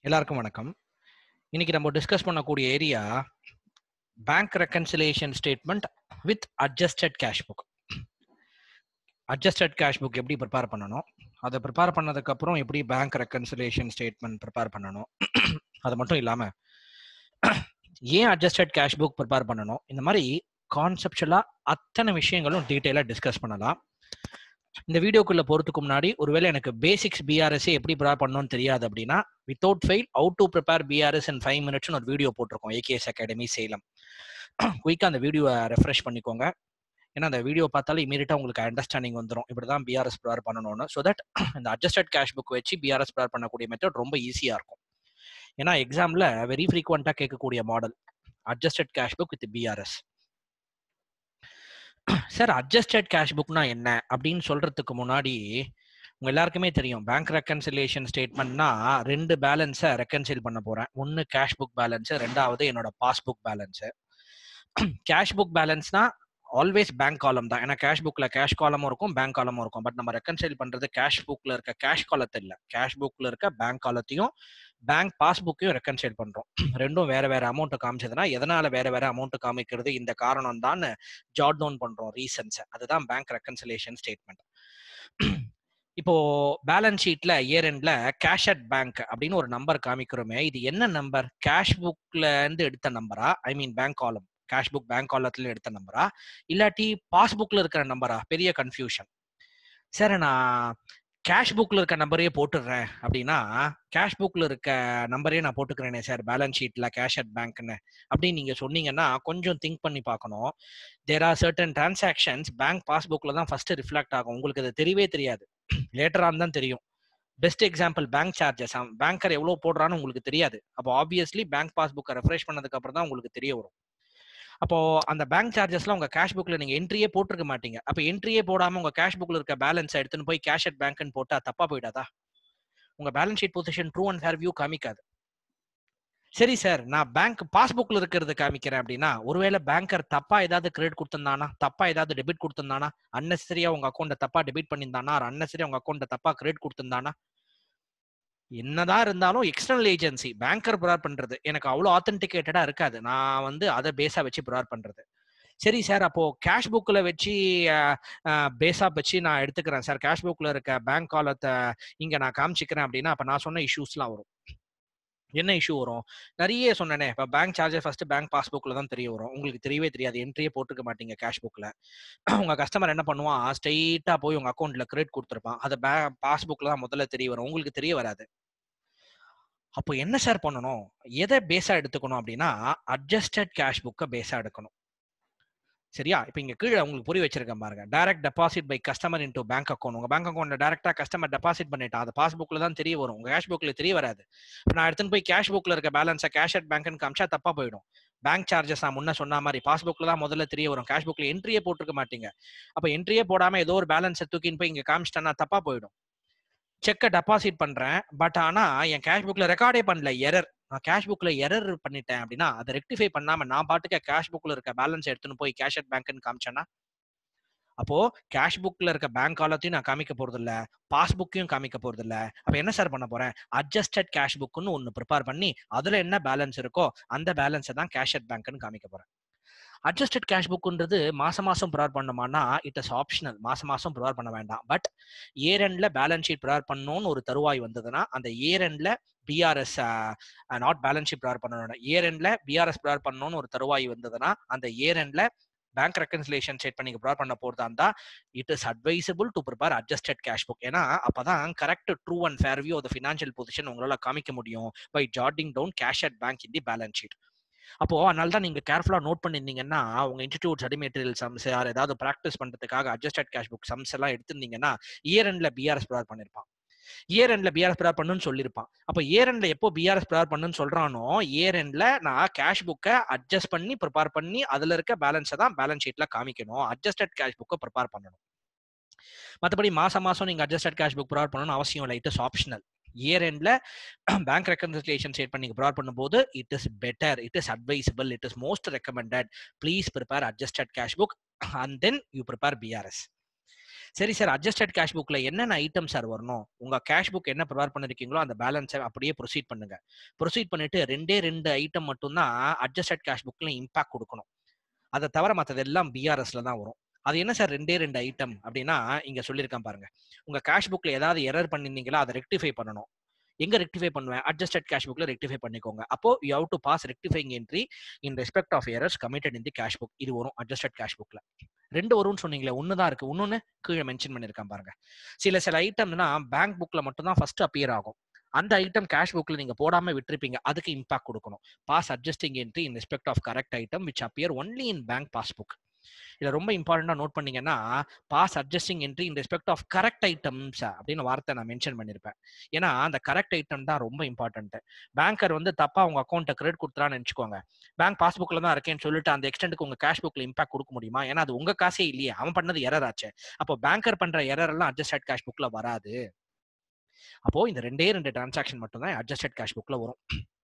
எல்லாருக்கும் வணக்கம் இன்னைக்கு நம்ம டிஸ்கஸ் பண்ணக்கூடிய area bank reconciliation statement with adjusted cash book adjusted cash book எப்படி ப்ரிப்பேர் பண்ணணும் அதை ப்ரிப்பேர் பண்ணதுக்கு அப்புறம் எப்படி பேங்க் ரெக்கன்சிலேஷன் ஸ்டேட்மெண்ட் ப்ரிப்பேர் பண்ணணும் அது மட்டும் இல்லாம ஏன் அட்ஜஸ்டட் கேஷ் புக் ப்ரிப்பேர் பண்ணணும் இந்த மாதிரி கான்செப்டுவலா அத்தனை விஷயங்களும் டீட்டெயிலாக டிஸ்கஸ் பண்ணலாம் இந்த வீடியோக்குள்ள போறதுக்கு முன்னாடி ஒருவேளை எனக்கு பேசிக்ஸ் பிஆர்எஸ் எப்படி ப்ரிப்பேர் பண்ணணும்னு தெரியாது அப்படின்னா without fail how to prepare BRS in five மினிட்ஸ்னு ஒரு வீடியோ போட்டிருக்கோம் ஏகேஎஸ் அகாடமி சேலம் குயிக்காக அந்த வீடியோவை ரெஃப்ரெஷ் பண்ணிக்கோங்க ஏன்னா அந்த வீடியோ பார்த்தாலும் இமீடியட்டாக உங்களுக்கு அண்டர்ஸ்டாண்டிங் வந்துடும் இப்படி தான் பிஆர்எஸ் ப்ரிப்பேர் பண்ணணும்னு ஸோ தட் இந்த அட்ஜஸ்டட் கேஷ் புக் வச்சு பிஆர்எஸ் ப்ரிப்பேர் பண்ணக்கூடிய மெத்தட் ரொம்ப ஈஸியாக இருக்கும் ஏன்னா எக்ஸாமில் வெரி ஃப்ரீக்வெண்ட்டாக கேட்கக்கூடிய model adjusted cash book with BRS sir adjusted cash புக்னா என்ன அப்படின்னு சொல்றதுக்கு முன்னாடி உங்க எல்லாருக்குமே தெரியும் பேங்க் ரெக்கன்சிலேஷன் ஸ்டேட்மெண்ட்னா ரெண்டு பேலன்ஸை ரெக்கன்சில் பண்ண போறேன் ஒன்னு கேஷ் புக் பேலன்ஸ் ரெண்டாவது என்னோட பாஸ்புக் பேலன்ஸ் கேஷ் புக் பேலன்ஸ்னா ஆல்வேஸ் பேங்க் காலம் தான் ஏன்னா கேஷ் புக்ல கேஷ் காலமும் இருக்கும் பேங்க் காலமும் இருக்கும் பட் நம்ம ரெக்கன்சைல் பண்றது கேஷ் புக்ல இருக்க கேஷ் காலத்தை இல்லை கேஷ் புக்ல இருக்க பேங்க் காலத்தையும் பேங்க் பாஸ்புக்கையும் ரெக்கன்சைல் பண்றோம் ரெண்டும் வேற வேற அமௌண்ட் காமிச்சதுன்னா எதனால வேற வேற அமௌண்ட் காமிக்கிறது இந்த காரணம் தான் ஜாட் டவுன் பண்றோம் ரீசன்ஸ் அதுதான் பேங்க் ரெக்கன்சிலேஷன் ஸ்டேட்மெண்ட் இப்போ பேலன்ஸ் ஷீட்ல இயர் எண்ட்ல கேஷ் அட் பேங்க் அப்படின்னு ஒரு நம்பர் காமிக்கிறோமே இது என்ன நம்பர் கேஷ் புக்ல இருந்து எடுத்த நம்பரா I mean bank column cash book bank காலத்துல எடுத்த நம்பரா இல்லாட்டி பாஸ்புக்ல இருக்கிற நம்பரா பெரிய கன்ஃபியூஷன் சரி நான் கேஷ் புக்ல இருக்க நம்பரையே போட்டுடுறேன் அப்படின்னா கேஷ் புக்ல இருக்க நம்பரே நான் போட்டுக்கிறேனே சார் பேலன்ஸ் ஷீட்ல கேஷ் அட் பேங்க்னு அப்படின்னு நீங்க சொன்னீங்கன்னா கொஞ்சம் திங்க் பண்ணி பார்க்கணும் there are certain transactions bank பாஸ்புக்ல தான் ஃபர்ஸ்ட் ரிஃப்ளெக்ட் ஆகும் உங்களுக்கு அது தெரியவே தெரியாது லேட்டரான் தான் தெரியும் best example bank charges banker எவ்வளவு போடுறான்னு உங்களுக்கு தெரியாது அப்போ ஆப்வியஸ்லி பேங்க் பாஸ்புக்கை ரெஃப்ரெஷ் பண்ணதுக்கு அப்புறம் தான் உங்களுக்கு தெரிய வரும் அப்போ அந்த பேங்க் சார்ஜஸ்லாம் உங்க கேஷ் புக்ல நீங்க என்ட்ரியே போட்டிருக்க மாட்டீங்க அப்ப என்ட்ரியே போடாம உங்க கேஷ் புக்ல இருக்க பேலன்ஸ் எடுத்துன்னு போய் கேஷ் அட் பேங்க்னு போட்டா தப்பா போயிடாதா உங்க balance sheet position true and fair view காமிக்காது சரி சார் நான் பேங்க் பாஸ்புக்ல இருக்கிறது காமிக்கிறேன் அப்படின்னா ஒருவேளை பேங்கர் தப்பா ஏதாவது கிரெடிட் கொடுத்திருந்தானா தப்பா ஏதாவது டெபிட் கொடுத்திருந்தானா அன்னெசரியா உங்க அக்கௌண்ட்டை தப்பா டெபிட் பண்ணியிருந்தானா அன்னெசரியா உங்க அக்கௌண்ட்டை தப்பா கிரெடிட் கொடுத்திருந்தானா என்னதான் இருந்தாலும் எக்ஸ்டர்னல் ஏஜென்சி பேங்கர் ப்ரார் பண்றது எனக்கு அவ்வளோ ஆத்தென்டிகேட்டடா இருக்காது நான் வந்து அதை பேஸா வச்சு ப்ரார் பண்றது சரி சார் அப்போ கேஷ் புக்ல வச்சு பேஸா வச்சு நான் எடுத்துக்கிறேன் சார் கேஷ் புக்ல இருக்க பேங்க் காலத்தை இங்க நான் காமிச்சிக்கிறேன் அப்படின்னா அப்ப நான் சொன்ன இஷ்யூஸ்லாம் வரும் என்ன இஷ்யூ வரும் நிறைய சொன்னேனே இப்போ பேங்க் சார்ஜர் ஃபர்ஸ்ட் பேங்க் பாஸ்புக்ல தான் தெரிய வரும் உங்களுக்கு தெரியவே தெரியாது என்ட்ரியே போட்டுக்க மாட்டீங்க கேஷ் புக்ல உங்க கஸ்டமர் என்ன பண்ணுவான் ஸ்ட்ரெயிட்டா போய் உங்க அக்கௌண்ட்ல கிரெடிட் கொடுத்துருப்பான் அது பே பாஸ்புக்ல தான் முதல்ல தெரிய வரும் உங்களுக்கு தெரிய வராது அப்போ என்ன சார் பண்ணணும் எதை பேஸா எடுத்துக்கணும் அப்படின்னா அட்ஜஸ்டட் கேஷ் புக்கை பேஸா எடுக்கணும் சரியா இப்போ இங்க கீழே உங்களுக்கு புரிய வச்சிருக்கேன் பாருங்க direct deposit by customer into bank account உங்க பேங்க் அக்கௌண்ட்ல டேரக்டா கஸ்டமர் டெபாசிட் பண்ணிட்டா அது பாஸ்புக்ல தான் தெரிய வரும் உங்க கேஷ் புக்ல தெரிய வராது நான் எடுத்துன்னு போய் கேஷ் புக்ல இருக்க பேலன்ஸை கேஷ் அட் பேங்க்னு காமிச்சா தப்பா போயிடும் பேங்க் சார்ஜஸ் நான் முன்ன சொன்ன மாதிரி பாஸ்புக்ல தான் முதல்ல தெரிய வரும் கேஷ் புக்ல என்ட்ரியே போட்டிருக்க மாட்டீங்க அப்ப என்ட்ரியே போடாம ஏதோ ஒரு பேலன்ஸை தூக்கின்னு போய் இங்க காமிச்சிட்டேன்னா தப்பா போயிடும் செக்கை டெபாசிட் பண்றேன் பட் ஆனா என் கேஷ் புக்ல ரெக்கார்டே பண்ணல எரர் நான் கேஷ் புக்ல எரர் பண்ணிட்டேன் அப்படின்னா அதை ரெக்டிஃபை பண்ணாம நான் பாட்டுக்க கேஷ் புக்ல இருக்க பேலன்ஸ் எடுத்துன்னு போய் கேஷ் அட் பேங்க்னு காமிச்சேன்னா அப்போ கேஷ் புக்ல இருக்க பேங்க் காலத்தையும் நான் காமிக்க போறது இல்ல பாஸ்புக்கையும் காமிக்க போறது இல்ல அப்ப என்ன சார் பண்ண போறேன் அட்ஜஸ்டட் கேஷ் புக்னு ஒன்னு ப்ரிப்பேர் பண்ணி அதுல என்ன பேலன்ஸ் இருக்கோ அந்த பேலன்ஸை தான் கேஷ் அட் பேங்க்னு காமிக்க போறேன் அட்ஜஸ்டட் கேஷ் புக்ன்றது மாசம் மாசம் ப்ரிப்பேர் பண்ணோமானா இட் இஸ் ஆப்ஷனல் மாசம் மாசம் ப்ரிப்பேர் பண்ண வேண்டாம் பட் இயர் எண்ட்ல பேலன்ஸ் ஷீட் ப்ரிப்பேர் பண்ணணும்னு ஒரு தருவாய் வந்ததுன்னா அந்த இயர் எண்ட்ல BRS not balance sheet prepare பண்ணணும் இயர் எண்ட்ல பிஆர்எஸ் ப்ரிப்பேர் பண்ணணும்னு ஒரு தருவாய் வந்ததுன்னா அந்த இயர் எண்ட்ல பேங்க் ரெக்கன்சிலேஷன் ஸ்டேட் பண்ணி ப்ரிப்பேர் பண்ண போறதா இருந்தா it is advisable to prepare adjusted cash book ஏன்னா அப்பதான் correct true and fair view of financial position உங்களால காமிக்க முடியும் by jotting down cash at bank in the balance sheet அப்போ அதனால தான் நீங்க கேர்ஃபுல்லா நோட் பண்ணிருந்தீங்கன்னா உங்க இன்ஸ்டிடியூட் ஸ்டடி மெட்டீரியல் சம்ஸ் யார் ஏதாவது ப்ராக்டிஸ் பண்றதுக்காக அட்ஜஸ்டட் கேஷ் புக் சம்ஸ் எல்லாம் எடுத்திருந்தீங்கன்னா இயர் எண்ட்ல பிஆர்எஸ் ப்ரிப்பேர் பண்ணிருப்பான் இயர் எண்ட்ல பிஆர்எஸ் ப்ரிப்பேர் பண்ணுன்னு சொல்லியிருப்பான் அப்போ இயர் எண்ட்ல எப்போ பிஆர்எஸ் ப்ரிப்பேர் பண்ணுன்னு சொல்றானோ இயர் எண்ட்ல நான் கேஷ் புக்கை அட்ஜஸ்ட் பண்ணி ப்ரிப்பேர் பண்ணி அதுல இருக்க பேலன்ஸை தான் பேலன்ஸ் ஷீட்ல காமிக்கணும் அட்ஜஸ்டட் கேஷ் புக்கை ப்ரிப்பேர் பண்ணணும் மற்றபடி மாசம் மாசம் நீங்க அட்ஜஸ்டட் கேஷ் புக் ப்ரிப்பேர் பண்ணணும்னு அவசியம் இல்லை இட் இஸ் ஆப்ஷனல் இயர் எண்ட்ல பேங்க் ரெக்கன்சிலேஷன் ஸ்டேட் பண்ணி ப்ரிப்பேர் பண்ணும்போது it is better it is advisable it is most recommended please prepare adjusted cash book and then you prepare BRS சரி sir adjusted cash புக்ல என்னென்ன item sir வரணும் உங்க cash book என்ன prepare பண்ணிருக்கீங்களோ அந்த பேலன்ஸை அப்படியே ப்ரொசீட் பண்ணுங்க ப்ரொசீட் பண்ணிட்டு ரெண்டே ரெண்டு ஐட்டம் மட்டும்தான் அட்ஜஸ்டட் கேஷ் புக்ல இம்பாக்ட் கொடுக்கணும் அதை தவிர மற்றது எல்லாம் பிஆர்எஸ்ல தான் வரும் அது என்ன சார் ரெண்டே ரெண்டு ஐட்டம் அப்படின்னா இங்க சொல்லியிருக்கேன் பாருங்க உங்க கேஷ் புக்ல ஏதாவது எரர் பண்ணிருந்தீங்களா அதை ரெக்டிஃபை பண்ணணும் எங்க ரெக்டிஃபை பண்ணுவேன் அட்ஜஸ்டட் கேஷ் புக்ல ரெக்டிஃபை பண்ணிக்கோங்க அப்போ you have to pass rectifying entry in respect of errors committed in the cash book இது வரும் அட்ஜஸ்டட் கேஷ் புக்ல ரெண்டு வரும்னு சொன்னீங்களே ஒன்னு தான் இருக்கு இன்னொன்னு கீழே மென்ஷன் பண்ணிருக்கேன் பாருங்க சில சில ஐட்டம்னா பேங்க் புக்ல மட்டும் தான் ஃபர்ஸ்ட் அப்பியர் ஆகும் அந்த ஐட்டம் கேஷ் புக்ல நீங்க போடாம விட்டுருப்பீங்க அதுக்கு இம்பாக்ட் கொடுக்கணும் pass adjusting entry in respect of correct item which appear only in bank passbook இதை ரொம்ப இம்பார்ட்டண்டா நோட் பண்ணீங்கன்னா pass adjusting entry in respect of correct items அப்படின்னு வார்த்தை நான் மென்ஷன் பண்ணிருப்பேன் ஏன்னா அந்த கரெக்ட் ஐட்டம் தான் ரொம்ப இம்பார்ட்டன்ட் பேங்கர் வந்து தப்பா உங்க அக்கௌண்ட்டை கிரெடிட் கொடுத்துறான்னு நினைச்சுக்கோங்க பேங்க் பாஸ்புக்ல தான் இருக்கேன்னு சொல்லிட்டு அந்த எக்ஸ்டென்ட்க்கு உங்க கேஷ் புக்ல இம்பாக்ட் கொடுக்க முடியுமா ஏன்னா அது உங்க காசே இல்லையே அவன் பண்ணது எரர் ஆச்சு அப்போ பேங்கர் பண்ற எரர் எல்லாம் அட்ஜஸ்டட் கேஷ் புக்ல வராது அப்போ இந்த ரெண்டே ரெண்டு டிரான்சாக்ஷன் மட்டும் தான் அட்ஜஸ்டட் கேஷ் புக்ல வரும்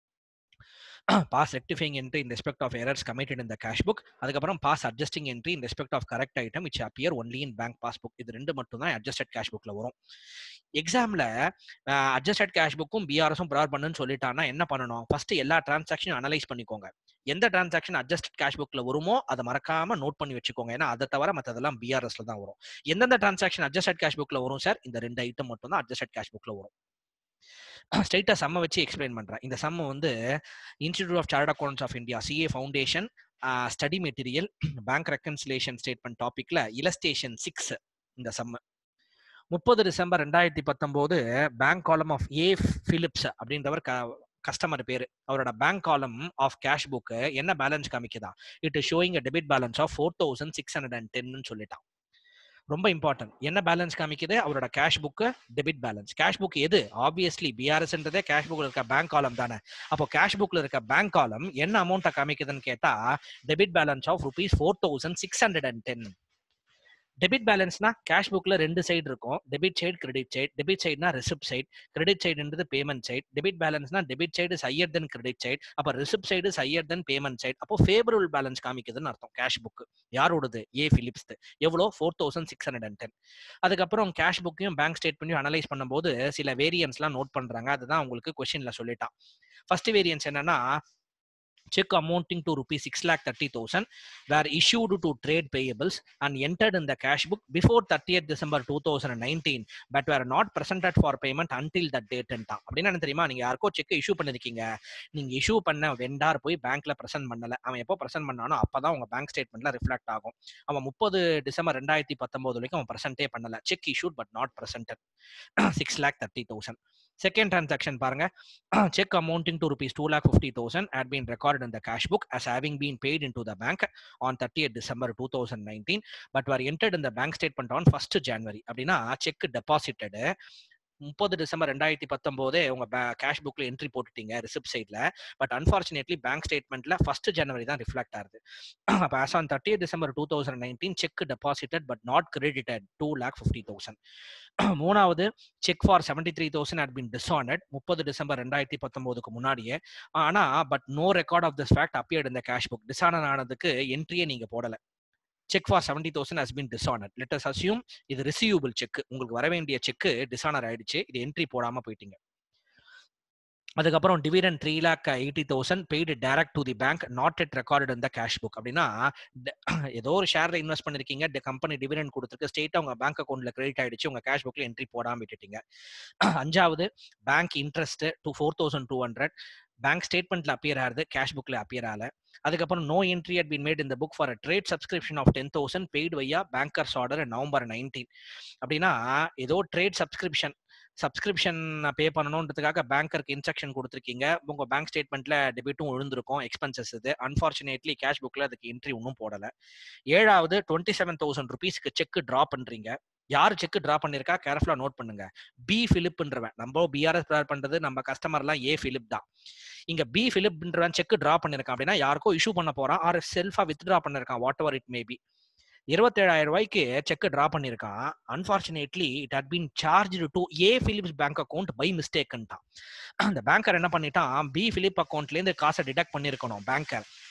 pass rectifying entry in respect of errors committed in the cash book அதுக்கப்புறம் pass adjusting entry in respect of correct item which appear only in bank passbook இது ரெண்டு மட்டும் தான் அட்ஜஸ்டட் கேஷ் புக்ல வரும் எக்ஸாம்ல அட்ஜஸ்டட் கேஷ் புக்கும் பிஆர்எஸும் ப்ரிப்பேர் பண்ணுன்னு சொல்லிட்டாங்கன்னா என்ன பண்ணணும் ஃபர்ஸ்ட் எல்லா டிரான்சாக்ஷனும் அனலைஸ் பண்ணிக்கோங்க எந்த டிரான்சாக்ஷன் அட்ஜஸ்டட் கேஷ் புக்ல வருமோ அதை மறக்காம நோட் பண்ணி வச்சுக்கோங்க ஏன்னா அதை தவிர மற்றதெல்லாம் பிஆர்எஸ்ல தான் வரும் எந்தெந்த டிரான்சாக்ஷன் அட்ஜஸ்டட் கேஷ் புக்ல வரும் சார் இந்த ரெண்டு ஐட்டம் மட்டும் தான் அட்ஜஸ்டட் கேஷ் புக்ல வரும் ஸ்ட்ரைட்டா சம்ம வச்சு எக்ஸ்பிளைன் பண்றேன் இந்த சம்ம வந்து institute of chartered accountants of India CA foundation study material bank reconciliation statement டாபிக்ல இலஸ்டேஷன் சிக்ஸ் இந்த சம்ம முப்பது டிசம்பர் ரெண்டாயிரத்தி பத்தொன்பது bank column of A Philips அப்படின்றவர் கஸ்டமர் பேரு அவரோட bank column of cash book என்ன பேலன்ஸ் காமிக்குதா it is showing a debit balance of four thousand six hundred and டென்னு சொல்லிட்டான் ரொம்ப இம்பார்ட்டன்ட் என்ன பேலன்ஸ் காமிக்குது அவரோட cash book debit balance cash book எது ஆப்வியஸ்லி பிஆர்எஸ்ன்றதே கேஷ் புக்ல இருக்க பேங்க் காலம் தானே அப்போ கேஷ் புக்ல இருக்க பேங்க் காலம் என்ன அமௌண்ட்டை காமிக்குதுன்னு கேட்டா debit balance of rupees four thousand six hundred and ten debit பேலன்ஸ்னா கேஷ் புக்ல ரெண்டு சைடு இருக்கும் debit side credit side debit சைடுனா ரிசிப்ட் சைடு கிரெடிட் சைடுன்றது பேமெண்ட் சைடு டெபிட் பேலன்ஸ்னா debit side higher than credit side அப்போ receipt side higher than payment side அப்போ favourable balance காமிக்குதுன்னு அர்த்தம் கேஷ் புக் யாரோடது ஏ பிலிப்ஸ் எவ்வளோ four thousand six hundred and ten அதுக்கப்புறம் கேஷ் புக்கையும் பேங்க் ஸ்டேட்மெண்ட்டையும் அனலைஸ் பண்ணும்போது சில வேரியன்ஸ்லாம் நோட் பண்றாங்க அதுதான் உங்களுக்கு கொஸ்டின்ல சொல்லிட்டான் ஃபர்ஸ்ட் வேரியன்ஸ் என்னன்னா check amounting to rupees 6 lakh 30,000 were issued to trade payables and entered in the cash book before 30th December 2019 but were not presented for payment until that date அப்படின்னு என்ன தெரியுமா நீங்க யாருக்கோ செக் இஷ்யூ பண்ணிருக்கீங்க நீங்க issue பண்ண vendor போய் பேங்க்ல பிரசன்ட் பண்ணல அவன் எப்போ பிரசன்ட் பண்ணானோ அப்பதான் உங்க பேங்க் ஸ்டேட்மெண்ட்ல ரிஃப்ளெக்ட் ஆகும் அவன் முப்பது டிசம்பர் ரெண்டாயிரத்தி பத்தொன்பது வரைக்கும் அவன் பிரசன்டே பண்ணல cheque issued but not presented six lakh thirty thousand second transaction பாருங்க cheque amounting to rupees two lakh fifty thousand had been recorded in the cash book as having been paid into the bank on 30th December 2019 but were entered in the bank statement on 1st January அப்படின்னா cheque deposited முப்பது December ரெண்டாயிரத்தி பத்தொன்பதே உங்க cash புக்ல entry போட்டுட்டீங்க receipt சைட்ல but unfortunately bank ஸ்டேட்மெண்ட்ல first ஜனவரி தான் ரிஃப்ளெக்ட் ஆகுது அப்போ as on thirty December two thousand nineteen cheque deposited but not credited two lakh fifty thousand மூணாவது cheque for seventy three thousand had been dishonoured முப்பது டிசம்பர் ரெண்டாயிரத்தி பத்தொன்பதுக்கு முன்னாடியே ஆனா but no record of this fact appeared இந்த cash book dishonour ஆனதுக்கு என்ட்ரியே நீங்க போடல cheque for seventy thousand has been dishonour let us assume இது ரிசீவபிள் செக் உங்களுக்கு வர வேண்டிய செக் டிஸ்ஆனர் ஆயிடுச்சு இது என்ட்ரி போடாம போயிட்டீங்க அதுக்கப்புறம் dividend three lakh eighty thousand paid direct to the bank not yet recorded இந்த கேஷ் புக் அப்படின்னா ஏதோ ஒரு ஷேர்ல இன்வெஸ்ட் பண்ணிருக்கீங்க கம்பெனி டிவிடன் கொடுத்துருக்கு ஸ்டேட்டா உங்க பேங்க் அக்கௌண்ட்ல கிரெடிட் ஆயிடுச்சு உங்க கேஷ் புக்ல என்ட்ரி போடாம விட்டுட்டீங்க அஞ்சாவது bank interest two four thousand two hundred bank ஸ்டேட்மெண்ட்ல அப்பியர் ஆகுது கேஷ் புக்ல அப்பியர் ஆகல அதுக்கப்புறம் no entry had been made இந்த book for trade subscription of ten thousand paid via bankers order November nineteen அப்படின்னா ஏதோ ட்ரேட் சப்ஸ்கிரிப்ஷன் சப்ஸ்கிரிப்ஷன் பே பண்ணணுன்றதுக்காக பேங்கருக்கு இன்ஸ்ட்ரக்ஷன் கொடுத்துருக்கீங்க உங்க பேங்க் ஸ்டேட்மெண்ட்ல டெபிட்டும் விழுந்திருக்கும் எக்ஸ்பென்சஸ் இது அன்பார்ச்சுனேட்லி கேஷ் புக்ல அதுக்கு என்ட்ரி ஒன்றும் போடல ஏழாவது டுவெண்ட்டி செவன் தௌசண்ட் ருபீஸ்க்கு செக் ட்ரா பண்றீங்க யார் செக் டிரா பண்ணிருக்கா கேர்ஃபுல்லா நோட் பண்ணுங்க பி பிலிப்ன்றவன் நம்ம பிஆர்எஸ் ப்ரிப்பேர் பண்றது நம்ம கஸ்டமர்லாம் ஏ பிலிப் தான் இங்க பி பிலிப்ன்றவன் செக் டிரா பண்ணிருக்கான் அப்படின்னா யாருக்கோ இஷ்யூ பண்ண போறான் ஆர் செல்ஃபா வித் டிரா பண்ணிருக்கான் வாட் எவர் இட் மேபி இருபத்தேழாயிரம் ரூபாய்க்கு செக் டிரா பண்ணிருக்கான் unfortunately it had been charge to A Philips bank account by மிஸ்டேக்ன்ட்டான் அந்த பேங்கர் என்ன பண்ணிட்டான் பி பிலிப் அக்கௌண்ட்ல இருந்து காசை டிடக்ட் பண்ணிருக்கணும் பேங்கர்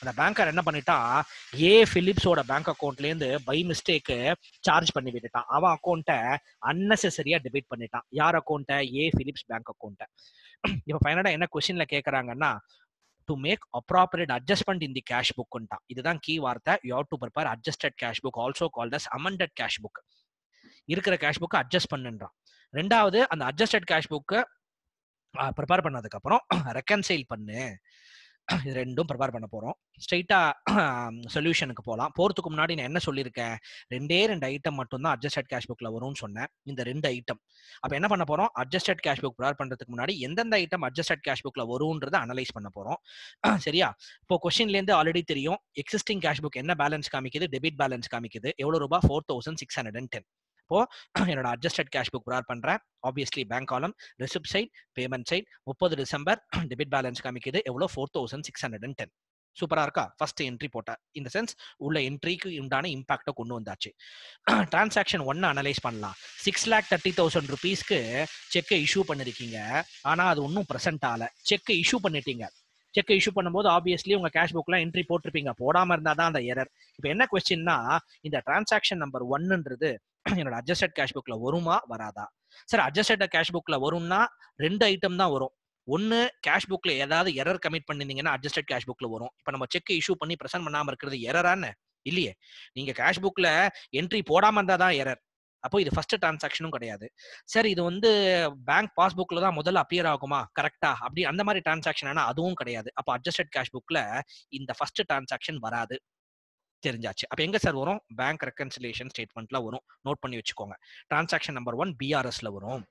அந்த பேங்கர் என்ன பண்ணிட்டான் ஏ பிலிப்ஸோட பேங்க் அக்கௌண்ட்ல இருந்து பை மிஸ்டேக்கு சார்ஜ் பண்ணி விட்டுட்டான் அவன் அக்கௌண்ட்டை அன்னெசரியா டெபிட் பண்ணிட்டான் யார் அக்கௌண்ட்டை ஏ பிலிப்ஸ் பேங்க் அக்கௌண்ட்டை இப்போ ஃபைனலா என்ன கொஸ்டின்ல கேக்குறாங்கன்னா to make appropriate adjustment in the cash புக்ன்ட்டான் இதுதான் கீ வார்த்தை you have to prepare adjusted cash book also called as amended cash book இருக்கிற கேஷ் புக்கை அட்ஜஸ்ட் பண்ணுன்றான் ரெண்டாவது அந்த அட்ஜஸ்டட் கேஷ் புக்கு ப்ரிப்பேர் பண்ணதுக்கு அப்புறம் ரெக்கன்சைல் பண்ணு இது ரெண்டும் ப்ரிப்பேர் பண்ண போறோம் ஸ்ட்ரைட்டா சொல்யூஷனுக்கு போகலாம் போறதுக்கு முன்னாடி நான் என்ன சொல்லியிருக்கேன் ரெண்டே ரெண்டு ஐட்டம் மட்டும் தான் அட்ஜஸ்டட் கேஷ் புக்ல வரும்னு சொன்னேன் இந்த ரெண்டு ஐட்டம் அப்ப என்ன பண்ண போறோம் அட்ஜஸ்டட் கேஷ் புக் ப்ரிப்பேர் பண்றதுக்கு முன்னாடி எந்தெந்த ஐட்டம் அட்ஜஸ்டட் கேஷ் புக்ல வரும்ன்றத அனலைஸ் பண்ண போறோம் சரியா இப்போ கொஸ்டின்ல இருந்து ஆல்ரெடி தெரியும் எக்ஸிஸ்டிங் கேஷ் புக் என்ன பேலன்ஸ் காமிக்குது டெபிட் பேலன்ஸ் காமிக்குது எவ்வளவு ரூபாய் four thousand six hundred and ten இப்போ என்னோட அட்ஜஸ்டட் கேஷ் புக் ப்ரிப்பேர் பண்றேன் obviously bank column receipt side payment side முப்பது டிசம்பர் டெபிட் பேலன்ஸ் காமிக்குது எவ்வளோ four thousand six hundred and ten சூப்பரா இருக்கா ஃபர்ஸ்ட் என்ட்ரி போட்ட இந்த சென்ஸ் உள்ள என்ட்ரிக்கு உண்டான இம்பாக்டை கொண்டு வந்தாச்சு டிரான்சாக்ஷன் ஒன்னு அனலைஸ் பண்ணலாம் சிக்ஸ் லேக் தேர்ட்டி தௌசண்ட் ருபீஸ்க்கு செக்கை இஷ்யூ பண்ணிருக்கீங்க ஆனா அது ஒன்றும் ப்ரெசென்ட் ஆகல செக்கை இஷ்யூ பண்ணிட்டீங்க செக் இஷ்யூ பண்ணும்போது ஆப்வியஸ்லி உங்க கேஷ் புக்லாம் என்ட்ரி போட்டிருப்பீங்க போடாம இருந்தா தான் அந்த எரர் இப்போ என்ன கொஸ்டின்னா இந்த டிரான்சாக்ஷன் நம்பர் ஒன்னுன்றது என்னோட அட்ஜஸ்டட் கேஷ் புக்ல வருமா வராதா சார் அட்ஜஸ்டட் கேஷ் புக்ல வரும்னா ரெண்டு ஐட்டம் தான் வரும் ஒன்னு கேஷ் புக்ல ஏதாவது எரர் கமிட் பண்ணிருந்தீங்கன்னா அட்ஜஸ்டட் கேஷ் புக்ல வரும் இப்போ நம்ம செக் இஷ்யூ பண்ணி பிரசன்ட் பண்ணாம இருக்கிறது எரரான்னு இல்லையே நீங்க கேஷ் புக்ல என்ட்ரி போடாம இருந்தா தான் எரர் அப்போ இது ஃபர்ஸ்ட் டிரான்சாக்ஷனும் கிடையாது சார் இது வந்து பேங்க் பாஸ்புக்ல தான் முதல்ல அப்பியர் ஆகுமா கரெக்டா அப்படி அந்த மாதிரி டிரான்சாக்ஷன் ஆனா அதுவும் கிடையாது அப்போ அட்ஜஸ்டட் கேஷ் புக்ல இந்த ஃபர்ஸ்ட் டிரான்சாக்ஷன் வராது தெரிஞ்சாச்சு அப்ப எங்க சார் வரும் பேங்க் ரெக்கன்சிலேஷன் ஸ்டேட்மெண்ட்ல வரும் நோட் பண்ணி வச்சுக்கோங்க டிரான்சாக்ஷன் நம்பர் ஒன் பிஆர்எஸ்ல வரும்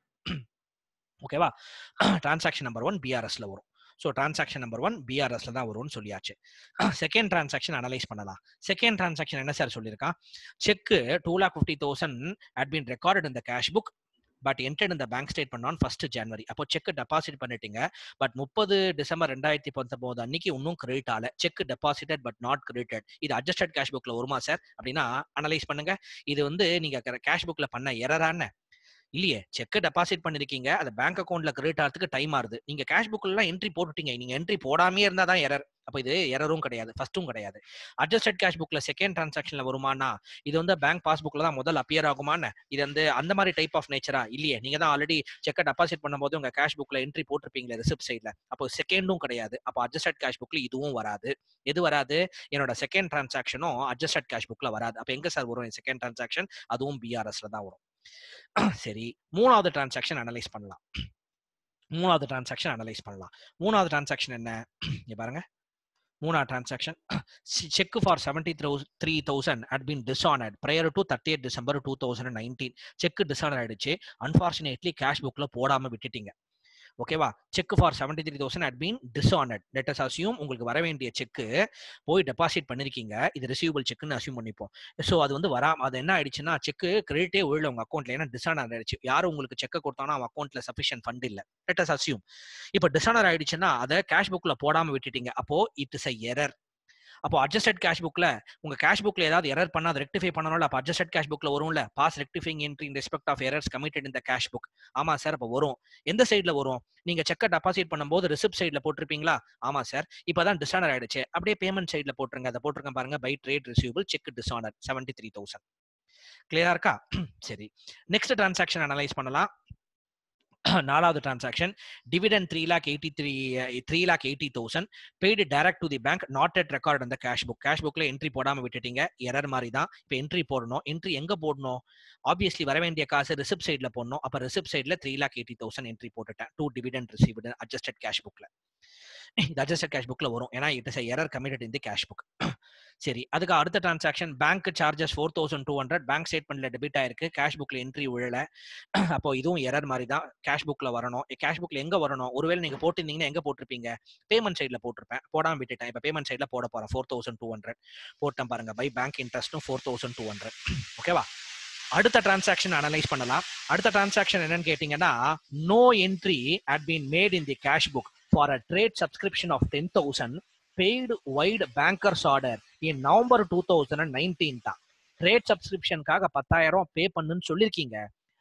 ஓகேவா டிரான்சாக்ஷன் நம்பர் ஒன் பிஆர்எஸ்ல வரும் ஸோ டிரான்சாக்ஷன் நம்பர் ஒன் பிஆர்எஸ்ல தான் வரும்னு சொல்லியாச்சு செகண்ட் டிரான்சாக்ஷன் அனலைஸ் பண்ணலாம் செகண்ட் டிரான்சாக்ஷன் என்ன சார் சொல்லியிருக்கான் cheque two lakh fifty thousand had been recorded இந்த கேஷ் புக் பட் என்டர்ட் இந்த பேங்க் ஸ்டேட்மெண்ட் ஆன் ஃபர்ஸ்ட் ஜனவரி அப்போ செக் டெபாசிட் பண்ணிட்டீங்க பட் முப்பது டிசம்பர் ரெண்டாயிரத்தி பத்தொன்பது அன்னைக்கு இன்னும் கிரெடிட் ஆகல cheque deposited but not credited இது அட்ஜஸ்டட் கேஷ் புக்ல வருமா சார் அப்படின்னா அனலைஸ் பண்ணுங்க இது வந்து நீங்க கேஷ் புக்ல பண்ண எரரான இல்லையே செக் டெபாசிட் பண்ணிருக்கீங்க அது பேங்க் அக்கௌண்ட்ல கிரெடிட் ஆகிறதுக்கு டைம் ஆகுது நீங்க கேஷ் புக்ல எல்லாம் என்ட்ரி போட்டுட்டீங்க நீங்க என்ட்ரி போடாமே இருந்தா தான் எரர் அப்ப இது எரரும் கிடையாது ஃபர்ஸ்டும் கிடையாது அட்ஜஸ்டட் கேஷ் புக்ல செகண்ட் டிரான்சாக்ஷன்ல வருமானா இது வந்து பேங்க் பாஸ்புக்ல தான் முதல் அப்பியர் ஆகுமான்னு இது வந்து அந்த மாதிரி டைப் ஆஃப் நேச்சரா இல்லையே நீங்க தான் ஆல்ரெடி செக்கை டெபாசிட் பண்ணும்போது உங்க கேஷ் புக்ல என்ட்ரி போட்டிருப்பீங்களே ரிசிப்ட் சைட்ல அப்போ செகண்டும் கிடையாது அப்போ அட்ஜஸ்டட் கேஷ் புக்ல இதுவும் வராது எது வராது என்னோட செகண்ட் டிரான்சாக்ஷனும் அட்ஜஸ்டட் கேஷ் புக்ல வராது அப்போ எங்க சார் வரும் செகண்ட் டிரான்சாக்ஷன் அதுவும் பிஆர்எஸ்ல தான் வரும் சரி மூணாவது டிரான்சாக்ஷன் அனலைஸ் பண்ணலாம் மூணாவது டிரான்சாக்ஷன் அனலைஸ் பண்ணலாம் மூணாவது டிரான்சாக்ஷன் என்ன இங்க பாருங்க மூணாவது transaction cheque for seventy three thousand had been dishonoured prior to thirty eight December two thousand nineteen cheque dishonour ஆயிடுச்சு அன்பார்ச்சுனேட்லி கேஷ் புக்ல போடாம விட்டுட்டீங்க ஓகேவா cheque for seventy three thousand had been dishonoured let's assume உங்களுக்கு வர வேண்டிய cheque போய் deposit பண்ணிருக்கீங்க இது ரிசீவபிள் செக்னு அசியூம் பண்ணிப்போம் ஸோ அது வந்து வராம அது என்ன ஆயிடுச்சுன்னா செக்கு கிரெடிட்டே உள்ள உங்க அக்கௌண்ட்ல ஏன்னா டிஸ்ஆனர் ஆயிடுச்சு யாரும் உங்களுக்கு செக்கை கொடுத்தானா அவன் அக்கௌண்ட்ல சஃபிஷியன்ட் ஃபண்ட் இல்ல லெட்டஸ் அசியூம் இப்போ டிஸ்ஆனர் ஆயிடுச்சுன்னா அதை கேஷ் புக்ல போடாம விட்டுட்டீங்க அப்போ இட் இஸ் அ எரர் அப்போ அட்ஜஸ்டட் கேஷ் புக்ல உங்க கேஷ் புக்ல ஏதாவது எரர் பண்ணா அதை ரெக்டிஃபை பண்ணணும்ல அப்போ அட்ஜஸ்டட் கேஷ் புக்ல வரும்ல pass rectifying entry in respect of errors committed இந்த கேஷ் புக் ஆமா சார் அப்போ வரும் எந்த சைட்ல வரும் நீங்க செக்கை டெபாசிட் பண்ணும்போது ரிசிப்ட் சைட்ல போட்டிருப்பீங்களா ஆமா சார் இப்பதான் டிஸ்ஆனர் ஆயிடுச்சு அப்படியே பேமெண்ட் சைட்ல போட்டுருங்க அதை போட்டிருக்கேன் பாருங்க by trade receivable cheque dishonour seventy three thousand கிளியரா இருக்கா சரி நெக்ஸ்ட் டிரான்சாக்ஷன் அனலைஸ் பண்ணலாம் நாலாவது transaction dividend three lakh eighty three three lakh eighty thousand paid direct to the bank not yet record அந்த கேஷ் புக் கேஷ் புக்ல என்ட்ரி போடாம விட்டுட்டீங்க error மாதிரி தான் இப்போ என்ட்ரி போடணும் என்ட்ரி எங்க போடணும் ஆப்வியஸ்லி வர வேண்டிய காசு ரிசிப்ட் சைட்ல போடணும் அப்போ ரிசிப்ட் சைட்ல three lakh eighty thousand entry போட்டுட்டேன் to dividend received adjusted cash புக்ல இது அட்ஜஸ்டட் கேஷ் புக்ல வரும் ஏன்னா it is error committed in the cash book சரி அதுக்கு அடுத்த transaction bank charges four thousand two hundred bank ஸ்டேட்மெண்ட்ல டெபிட் ஆயிருக்கு கேஷ் புக்ல என்ட்ரி விழல அப்போ இதுவும் எரர் மாதிரி தான் கேஷ் புக்ல வரணும் கேஷ் புக்ல எங்க வரணும் ஒருவேளை நீங்க போட்டிருந்தீங்கன்னா எங்க போட்டிருப்பீங்க பேமெண்ட் சைட்ல போட்டிருப்பேன் போடாம விட்டுட்டேன் இப்போ பேமெண்ட் சைட்ல போட போறேன் ஃபோர் தௌசண்ட் டூ ஹண்ட்ரட் போட்டேன் பாருங்க பை பேங்க் இன்ட்ரெஸ்ட்டும் ஃபோர் தௌசண்ட் டூ ஹண்ட்ரட் ஓகேவா அடுத்த டிரான்சாக்ஷன் அனலைஸ் பண்ணலாம் அடுத்த டிரான்சாக்ஷன் என்னன்னு கேட்டீங்கன்னா no entry had been made in the cash book for a trade subscription of ten thousand paid vide bankers order in November two thousand nineteen தான் trade சப்ஸ்கிரிப்ஷனுக்காக பத்தாயிரம் pay பண்ணுன்னு சொல்லியிருக்கீங்க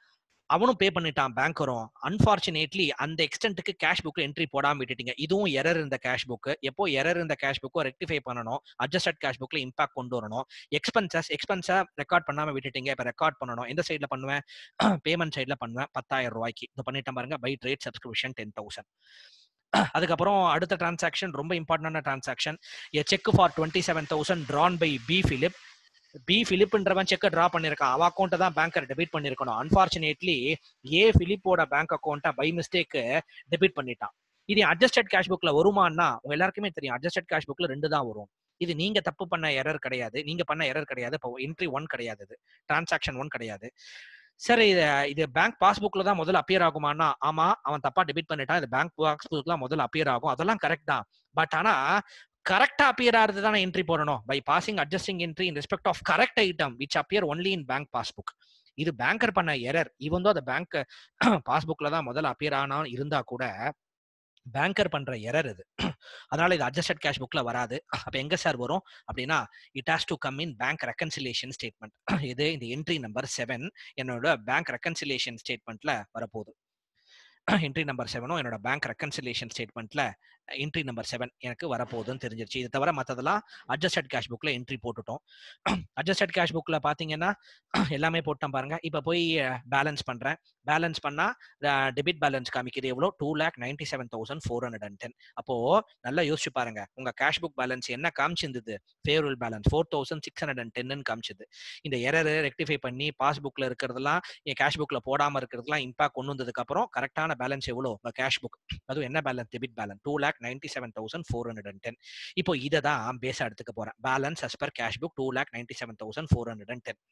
அவனும் பே பண்ணிட்டான் பேங்கரும் அன்பார்ச்சுனேட்லி அந்த எக்ஸ்டென்ட்டுக்கு கேஷ் புக் என்ட்ரி போடாம விட்டுட்டீங்க இதுவும் எரர் இருந்த கேஷ் புக் எப்போ எரர் இருந்த கேஷ் புக்கோ ரெக்டிஃபை பண்ணணும் அட்ஜஸ்டட் கேஷ் புக்ல இம்பாக்ட் கொண்டு வரணும் எக்ஸ்பென்சஸ் எக்ஸ்பென்ஸை ரெக்கார்ட் பண்ணாம விட்டுட்டீங்க இப்போ ரெக்கார்ட் பண்ணணும் எந்த சைட்ல பண்ணுவேன் பேமெண்ட் சைட்ல பண்ணுவேன் பத்தாயிரம் ரூபாய்க்கு இது பண்ணிட்டேன் பாருங்க by trade subscription ten thousand அதுக்கப்புறம் அடுத்த டிரான்சாக்ஷன் ரொம்ப இம்பார்ட்டன்டான transaction A cheque for twenty seven thousand drawn by P Philip P பிலிப்ன்றவன் செக்கை டிரா பண்ணிருக்கான் அவ அக்கௌண்ட்டை தான் பேங்கர் டெபிட் பண்ணிருக்கணும் அன்பார்ச்சுனேட்லி ஏ பிலிப்போட பேங்க் அக்கௌண்ட்டை பை மிஸ்டேக் டெபிட் பண்ணிட்டான் இது அட்ஜஸ்டட் கேஷ் புக்ல வருமானா உங்க எல்லாருக்குமே தெரியும் அட்ஜஸ்டட் கேஷ் புக்ல ரெண்டு தான் வரும் இது நீங்க தப்பு பண்ண எரர் கிடையாது நீங்க பண்ண எரர் கிடையாது இப்போ என்ட்ரி ஒன் கிடையாது இது டிரான்சாக்ஷன் ஒன் கிடையாது சரி இது இது பேங்க் பாஸ்புக்ல தான் முதல்ல அப்பியர் ஆகுமானா ஆமா அவன் தப்பா டெபிட் பண்ணிட்டான் இது பேங்க் பாஸ்புக்ல முதல்ல அப்பியர் ஆகும் அதெல்லாம் கரெக்ட் தான் பட் ஆனா கரெக்டா அப்பியர் ஆகிறது தானே என்ட்ரி போடணும் by passing adjusting entry in respect of correct item which appear only in bank passbook இது பேங்கர் பண்ண எரர் இவன் தான் அந்த பேங்க் பாஸ்புக்ல தான் முதல்ல அப்பியர் ஆனா இருந்தா கூட பேங்கர் பண்ற எரர் இது அதனால இது அட்ஜஸ்டட் கேஷ் புக்ல வராது அப்ப எங்க சார் வரும் அப்படின்னா it has to come in bank reconciliation statement இது இந்த என்ட்ரி நம்பர் செவன் என்னோட பேங்க் ரெக்கன்சிலேஷன் ஸ்டேட்மெண்ட்ல வரப்போகுது என்ட்ரி நம்பர் செவனும் என்னோட பேங்க் ரெக்கன்சிலேஷன் ஸ்டேட்மெண்ட்ல என்ட்ரி நம்பர் செவன் எனக்கு வரப்போகுதுன்னு தெரிஞ்சிருச்சு இது தவிர மற்றதெல்லாம் அட்ஜஸ்டட் கேஷ் புக்ல என்ட்ரி போட்டுட்டோம் அட்ஜஸ்டட் கேஷ் புக்ல பாத்தீங்கன்னா எல்லாமே போட்டோம் பாருங்க இப்போ போய் பேலன்ஸ் பண்றேன் பேலன்ஸ் பண்ணா டெபிட் பேலன்ஸ் காமிக்குது எவ்வளோ two lakh ninety seven thousand four hundred and ten அப்போ நல்லா யோசிச்சு பாருங்க உங்க கேஷ் புக் பேலன்ஸ் என்ன காமிச்சிருந்தது favourable balance four thousand six hundred and டென்னு காமிச்சது இந்த எரர் ரெக்டிஃபை பண்ணி பாஸ்புக்ல இருக்கிறதெல்லாம் என் கேஷ் புக்ல போடாம இருக்கிறதுலாம் இம்பாக்ட் கொண்டு வந்ததுக்கு அப்புறம் கரெக்டான பேலன்ஸ் எவ்வளோ உங்க கேஷ் புக் அதுவும் என்ன balance debit balance two lakh ninety seven thousand four hundred and ten இப்போ இதை தான் பேஸா எடுத்துக்க போறேன் balance as per cash book two lakh ninety seven thousand four hundred and ten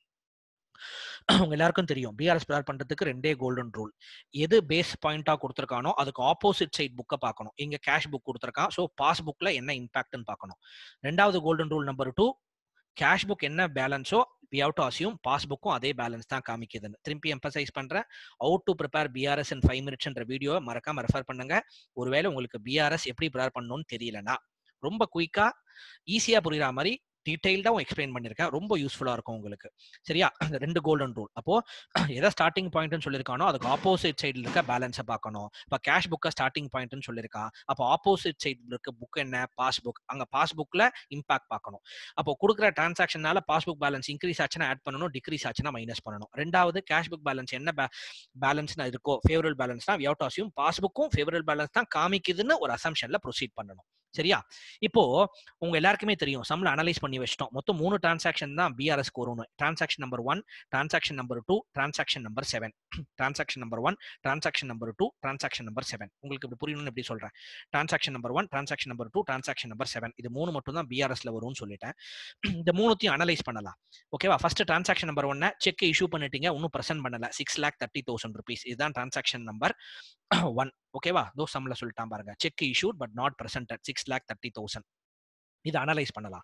உங்க எல்லாருக்கும் தெரியும் பிஆர்எஸ் ப்ரிப்பேர் பண்றதுக்கு ரெண்டே கோல்டன் ரூல் எது பேஸ் பாயிண்டா கொடுத்துருக்கானோ அதுக்கு ஆப்போசிட் சைட் புக்கை பார்க்கணும் இங்க கேஷ் புக் கொடுத்துருக்கான் ஸோ பாஸ் புக்ல என்ன இம்பாக்ட்னு பார்க்கணும் ரெண்டாவது golden rule number two cash book என்ன பேலன்ஸோ வி ஹவ் டு அசியூம் பாஸ்புக்கும் அதே பேலன்ஸ் தான் காமிக்குதுன்னு திருப்பி எம்பசைஸ் பண்றேன் how to prepare BRS in five மினிட்ஸ்ன்ற வீடியோ மறக்காம ரெஃபர் பண்ணுங்க ஒருவேளை உங்களுக்கு பிஆர்எஸ் எப்படி ப்ரிப்பேர் பண்ணணும்னு தெரியலனா ரொம்ப குயிக்கா ஈஸியா புரியுற மாதிரி டீடைல்டாகவும் எக்ஸ்பிளைன் பண்ணியிருக்கேன் ரொம்ப யூஸ்ஃபுல்லா இருக்கும் உங்களுக்கு சரியா அந்த ரெண்டு கோல்டன் ரூல் அப்போ எதை ஸ்டார்டிங் பாயிண்ட்னு சொல்லியிருக்கானோ அதுக்கு ஆப்போசிட் சைடில் இருக்க பேலன்ஸை பார்க்கணும் இப்போ கேஷ் புக்கை ஸ்டார்டிங் பாயிண்ட்னு சொல்லியிருக்கான் அப்போ ஆப்போசிட் சைடில் இருக்க புக் என்ன பாஸ்புக் அங்கே பாஸ்புக்கில் இம்பாக்ட் பார்க்கணும் அப்போ கொடுக்குற டிரான்சாக்ஷனால பாஸ்புக் பேலன்ஸ் இன்க்ரீஸ் ஆச்சுன்னா ஆட் பண்ணணும் டிக்ரீஸ் ஆச்சுன்னா மைனஸ் பண்ணணும் ரெண்டாவது கேஷ் புக் பேலன்ஸ் என்ன பேலன்ஸ் இருக்கோ ஃபேவரல் பேலன்ஸ் தான் வியவுட் அசியூம் பாஸ்புக்கும் ஃபேவரல் பேலன்ஸ் தான் காமிக்குதுன்னு ஒரு அசம்ஷன்ல ப்ரொசீட் பண்ணணும் சரியா இப்போ உங்க எல்லாருக்குமே தெரியும் சம்ல அனலைஸ் பண்ணி வச்சிட்டோம் மொத்தம் மூணு டிரான்சாக்ஷன் தான் பிஆர்எஸ்க்கு வரணும் transaction number one transaction number two transaction number seven transaction number one transaction number two transaction number seven உங்களுக்கு இப்படி புரியணும்னு எப்படி சொல்றேன் transaction number one transaction number two transaction number seven இது மூணு மட்டும் தான் பிஆர்எஸ்ல வரும்னு சொல்லிட்டேன் இந்த மூணுத்தையும் அனலைஸ் பண்ணலாம் ஓகேவா ஃபர்ஸ்ட் டிரான்சாக்ஷன் நம்பர் ஒன்ன செக் இஷ்யூ பண்ணிட்டீங்க இன்னும் ப்ரெசென்ட் பண்ணல six lakh thirty thousand rupees இதுதான் டிரான்சாக்ஷன் நம்பர் ஒன் ஓகேவா தோ சம்ல சொல்லிட்டான் பாருங்க cheque issued but not presented six lakh thirty thousand இது அனலைஸ் பண்ணலாம்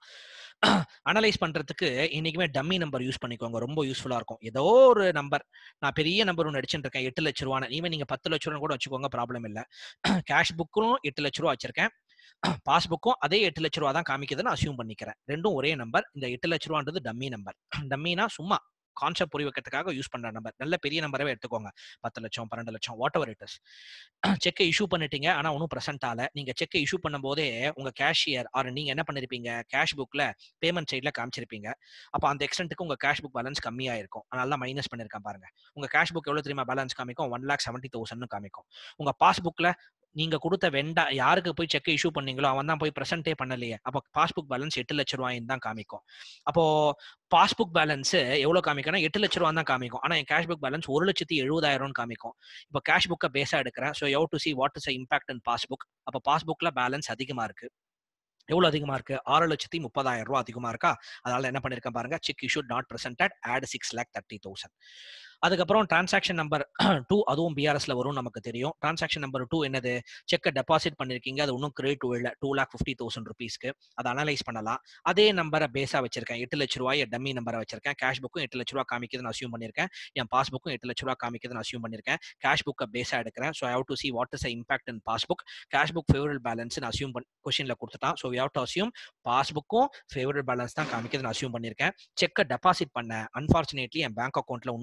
அனலைஸ் பண்றதுக்கு இன்னைக்குமே டம்மி நம்பர் யூஸ் பண்ணிக்கோங்க ரொம்ப யூஸ்ஃபுல்லா இருக்கும் ஏதோ ஒரு நம்பர் நான் பெரிய நம்பர் ஒன்று அடிச்சுட்டு இருக்கேன் எட்டு லட்ச ரூபான்னு ஈவன் நீங்க பத்து லட்ச ரூபா கூட வச்சுக்கோங்க ப்ராப்ளம் இல்லை கேஷ் புக்கும் எட்டு லட்ச ரூபா வச்சிருக்கேன் பாஸ்புக்கும் அதே எட்டு லட்ச ரூபா தான் காமிக்குதுன்னு அசியூம் பண்ணிக்கிறேன் ரெண்டும் ஒரே நம்பர் இந்த எட்டு லட்ச ரூபான்றது டம்மி நம்பர் டம்மினா சும்மா கான்செப்ட் புரிய வைக்கிறதுக்காக யூஸ் பண்ற நம்பர் நல்ல பெரிய நம்பரவே எடுத்துக்கோங்க பத்து லட்சம் பன்னெண்டு லட்சம் வாட் எவர் இட் இஸ் செக்கை இஷ்யூ பண்ணிட்டீங்க ஆனா ஒன்றும் ப்ரெசென்ட் ஆகல நீங்க செக்கை இஷ்யூ பண்ணும் போதே உங்க கேஷியர் ஆர் நீங்க என்ன பண்ணிருப்பீங்க கேஷ் புக்ல பேமெண்ட் சைட்ல காமிச்சிருப்பீங்க அப்போ அந்த எக்ஸ்டென்ட்டுக்கு உங்க கேஷ் புக் பேலன்ஸ் கம்மியா இருக்கும் அதனால மைனஸ் பண்ணிருக்கேன் பாருங்க உங்க கேஷ் புக் எவ்வளவு தெரியுமா பேலன்ஸ் காமிக்கும் ஒன் லேக் செவன்டி தௌசண்ட் காமிக்கும் உங்க பாஸ்புக்ல நீங்க கொடுத்த வெண்டா யாருக்கு போய் செக் இஷ்யூ பண்ணீங்களோ அவன் தான் போய் ப்ரெசென்டே பண்ணலையே அப்போ பாஸ்புக் பேலன்ஸ் எட்டு லட்ச ரூபாயின்னு தான் காமிக்கும் அப்போ பாஸ்புக் பேலன்ஸ் எவ்வளவு காமிக்கணும் எட்டு லட்ச ரூபா தான் காமிக்கும் ஆனா என் கேஷ் புக் பேலன்ஸ் ஒரு லட்சத்தி எழுபதாயிரம் காமிக்கும் இப்போ கேஷ் புக்கை பேஸா எடுக்கிறேன் so have to see what is impact in passbook அப்போ பாஸ்புக்ல பேலன்ஸ் அதிகமா இருக்கு எவ்வளவு அதிகமா இருக்கு ஆறு லட்சத்தி முப்பதாயிரம் ரூபாய் அதிகமா இருக்கா அதனால என்ன பண்ணிருக்கேன் பாருங்க cheque issued not presented add six lakh thirty thousand அதுக்கப்புறம் டிரான்சாக்ஷன் நம்பர் டூ அதுவும் பிஆர்எஸ்ல வரும் நமக்கு தெரியும் டிரான்சாக்ஷன் நம்பர் டூ என்னது செக்கை டெபாசிட் பண்ணிருக்கீங்க அது ஒன்றும் கிரெடிட் இல்லை டூ லேக் ஃபிஃப்டி தௌசண்ட் ருபீஸ்க்கு அதை அனலைஸ் பண்ணலாம் அதே நம்பரை பேஸா வச்சிருக்கேன் எட்டு லட்ச ரூபாய் டம்மி நம்பரை வச்சிருக்கேன் கேஷ் புக்கும் எட்டு லட்ச ரூபா காமிக்குதுன்னு அசியூம் பண்ணிருக்கேன் என் பாஸ்புக்கும் எட்டு லட்ச ரூபா காமிக்குதுன்னு அசியூம் பண்ணிருக்கேன் கேஷ் புக்கை பேஸா எடுக்கிறேன் so have to see what is impact in passbook cash book favourable balance assume பண்ணி கொஸ்டின்ல கொடுத்துட்டான் ஸோ ஹவ் டு அசியூம் பாஸ்புக்கும் ஃபேவரல் பேலன்ஸ் தான் காமிக்குதுன்னு அசியூம் பண்ணிருக்கேன் செக்கை டெபாசிட் பண்ண அன்பார்ச்சுனேட்லி என் பேங்க் அக்கௌண்ட்ல ஒன்றும் கிரெடிட்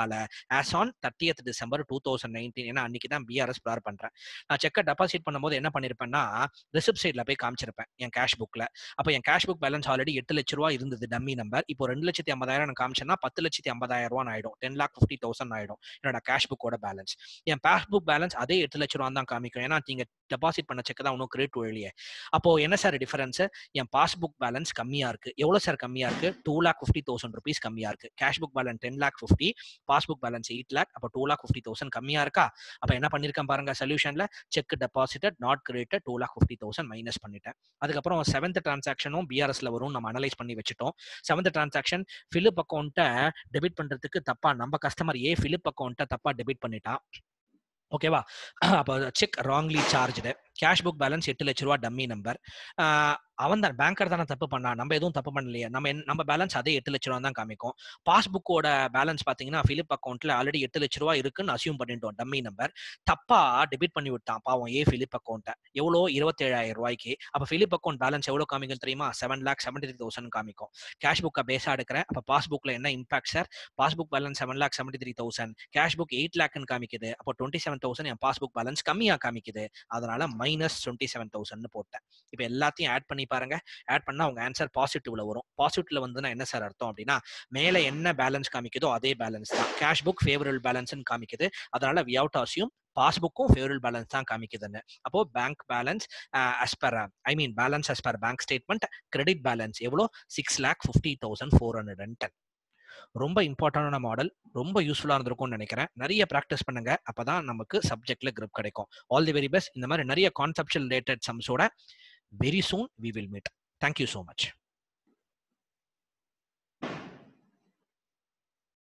டேட்டால as on thirtieth December two thousand nineteen ஏன்னா அன்னைக்கு தான் பிஆர்எஸ் ப்ரிப்பேர் பண்றேன் நான் செக்கை டெபாசிட் பண்ணும்போது என்ன பண்ணிருப்பேன்னா ரிசிப்ட் சைட்ல போய் காமிச்சிருப்பேன் என் கேஷ் புக்ல அப்போ என் கேஷ் புக் பேலன்ஸ் ஆல்ரெடி எட்டு லட்ச ரூபா இருந்தது டம்மி நம்பர் இப்போ ரெண்டு லட்சத்தி ஐம்பதாயிரம் நான் காமிச்சேன்னா பத்து லட்சத்தி ஐம்பதாயிரம் ரூபாய் ஆயிடும் டென் லாக் ஃபிஃப்டி தௌசண்ட் ஆயிடும் என்னோட கேஷ் புக்கோட பேலன்ஸ் என் கேஷ் புக் பேலன்ஸ் அதே எட்டு லட்ச ரூபா தான் காமிக்கும் ஏன்னா நீங்க டெபாசிட் பண்ண செக் தான் ஒன்றும் கிரெடிட் வழியே அப்போ என்ன சார் டிஃபரன்ஸ் என் பாஸ்புக் பேலன்ஸ் கம்மியா இருக்கு எவ்வளவு சார் கம்மியா இருக்கு two lakh fifty thousand rupees கம்மியா இருக்கு cash book balance ten lakh fifty passbook balance eight lakh அப்போ டூ லேக் ஃபிஃப்டி தௌசண்ட் கம்மியா இருக்கா அப்ப என்ன பண்ணிருக்கேன் பாருங்க சொல்யூஷன்ல cheque deposited not credited two lakh fifty thousand minus பண்ணிட்டேன் அதுக்கப்புறம் செவன்த் டிரான்சாக்ஷனும் பிஆர்எஸ்ல வரும் நம்ம அனலைஸ் பண்ணி வச்சுட்டோம் செவன்த் டிரான்சாக்ஷன் பிலிப் அக்கௌண்ட்டை டெபிட் பண்றதுக்கு தப்பா நம்ம கஸ்டமர் ஏ பிலிப் அக்கௌண்ட்டை தப்பா டெபிட் பண்ணிட்டான் ஓகேவா அப்போ cheque wrongly charged cash book balance எட்டு லட்ச ரூபா டம்மி நம்பர் அவன் தான் பேங்கர் தானே தப்பு பண்ணா நம்ம எதுவும் தப்பு பண்ணலையே நம்ம நம்ம பேலன்ஸ் அதே எட்டு லட்ச ரூபா தான் காமிக்கும் பாஸ்புக்கோட பேலன்ஸ் பாத்தீங்கன்னா பிலிப் அக்கௌண்ட்ல ஆல்ரெடி எட்டு லட்ச ரூபா இருக்குன்னு அசியூம் பண்ணிட்டோம் டம்மி நம்பர் தப்பா டெபிட் பண்ணி விட்டான் பாவம் ஏ பிலிப் அக்கௌண்ட்டை எவ்வளோ இருபத்தேழாயிரம் ரூபாய்க்கு அப்போ பிலிப் அக்கௌண்ட் பேலன்ஸ் எவ்வளோ காமிக்கும் தெரியுமா seven lakh seventy three thousand காமிக்கும் கேஷ் புக்கை பேஸா எடுக்கிறேன் அப்போ பாஸ்புக்ல என்ன impact sir passbook balance seven lakh seventy three thousand cash book eight லேக்னு காமிக்குது அப்போ டுவெண்ட்டி செவன் தௌசண்ட் என் பாஸ்புக் பேலன்ஸ் கம்மியா காமிக்குது அதனால மைனஸ் டுவெண்ட்டி செவன் தௌசண்ட் போட்டேன் இப்போ எல்லாத்தையும் ஆட் பண்ணி பாருங்க ஆட் பண்ணா உங்க ஆன்சர் பாசிட்டிவ்ல வரும் பாசிட்டிவ்ல வந்து என்ன சார் அர்த்தம் அப்படின்னா மேல என்ன பேலன்ஸ் காமிக்குதோ அதே பேலன்ஸ் தான் கேஷ் புக் ஃபேவரபிள் பேலன்ஸ்னு காமிக்குது அதனால வி அவுட் அசியூம் பாஸ்புக்கும் ஃபேவரபிள் பேலன்ஸ் தான் காமிக்குதுன்னு அப்போ bank balance as per I mean balance as per bank statement credit balance எவ்வளோ six lakh fifty thousand four hundred and ten ரொம்ப இம்பார்ட்டன்டான மாடல் ரொம்ப யூஸ்ஃபுல்லாக இருந்திருக்கும்னு நினைக்கிறேன் நிறைய ப்ராக்டிஸ் பண்ணுங்க அப்பதான் நமக்கு சப்ஜெக்ட்ல கிரிப் கிடைக்கும் ஆல் தி வெரி பெஸ்ட் இந்த மாதிரி நிறைய கான்செப்ஷுவல் ரிலேட்டட் சம்ஸோட very soon we will meet thank you so much